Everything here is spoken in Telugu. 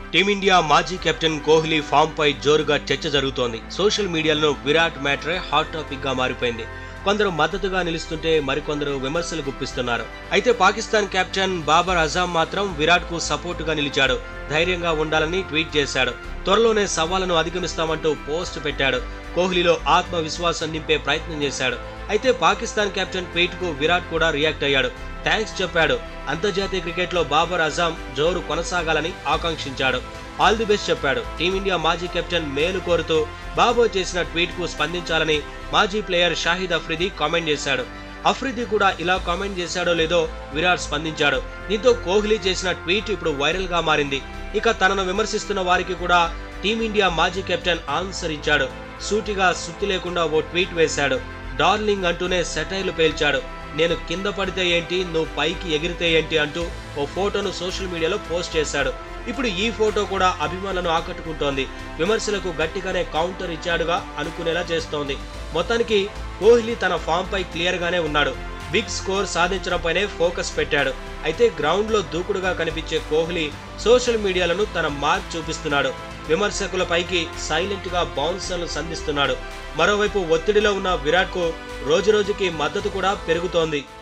టీమిండియా మాజీ కెప్టెన్ కోహ్లీ ఫామ్ పై జోరుగా చర్చ జరుగుతోంది సోషల్ మీడియాలో విరాట్ మ్యాటరే హాట్ టాపిక్ గా మారిపోయింది కొందరు మద్దతుగా నిలుస్తుంటే మరికొందరు విమర్శలు గుప్పిస్తున్నారు అయితే పాకిస్తాన్ కెప్టెన్ బాబర్ అజాం మాత్రం విరాట్ కు సపోర్ట్ గా నిలిచాడు ధైర్యంగా ఉండాలని ట్వీట్ చేశాడు త్వరలోనే సవాళ్లను అధిగమిస్తామంటూ పోస్ట్ పెట్టాడు కోహ్లీలో ఆత్మవిశ్వాసం నింపే ప్రయత్నం చేశాడు అయితే పాకిస్తాన్ కెప్టెన్ ట్వీట్ కు విరాట్ కూడా రియాక్ట్ అయ్యాడు థ్యాంక్స్ చెప్పాడు అంతర్జాతీయ క్రికెట్లో బాబర్ అజాం జోరు కొనసాగాలని ఆకాంక్షించాడు ఆల్ ది బెస్ట్ చెప్పాడు టీమిండియా మాజీ కెప్టెన్ మేలు కోరుతూ బాబర్ చేసిన ట్వీట్ కు స్పందించాలని మాజీ ప్లేయర్ షాహిద్ అఫ్రిది కామెంట్ చేశాడు అఫ్రిది కూడా ఇలా కామెంట్ చేశాడో లేదో విరాట్ స్పందించాడు దీంతో కోహ్లీ చేసిన ట్వీట్ ఇప్పుడు వైరల్ గా మారింది ఇక తనను విమర్శిస్తున్న వారికి కూడా టీమిండియా మాజీ కెప్టెన్ ఆన్సర్ ఇచ్చాడు సూటిగా సుత్తి లేకుండా ఓ ట్వీట్ వేశాడు డార్లింగ్ అంటూనే సెటైర్లు పేల్చాడు నేను కింద పడితే ఏంటి నువ్వు పైకి ఎగిరితే ఏంటి అంటూ ఓ ఫోటోను సోషల్ మీడియాలో పోస్ట్ చేశాడు ఇప్పుడు ఈ ఫోటో కూడా అభిమానులను ఆకట్టుకుంటోంది విమర్శలకు గట్టిగానే కౌంటర్ ఇచ్చాడుగా అనుకునేలా చేస్తోంది మొత్తానికి కోహ్లీ తన ఫామ్ పై క్లియర్ గానే ఉన్నాడు బిగ్ స్కోర్ సాధించడంపైనే ఫోకస్ పెట్టాడు అయితే గ్రౌండ్ లో దూకుడుగా కనిపించే కోహ్లీ సోషల్ మీడియాలను తన మార్క్ చూపిస్తున్నాడు విమర్శకులపైకి సైలెంట్ గా బౌన్సర్లు సంధిస్తున్నాడు మరోవైపు ఒత్తిడిలో ఉన్న విరాట్ కు రోజురోజుకి మద్దతు కూడా పెరుగుతోంది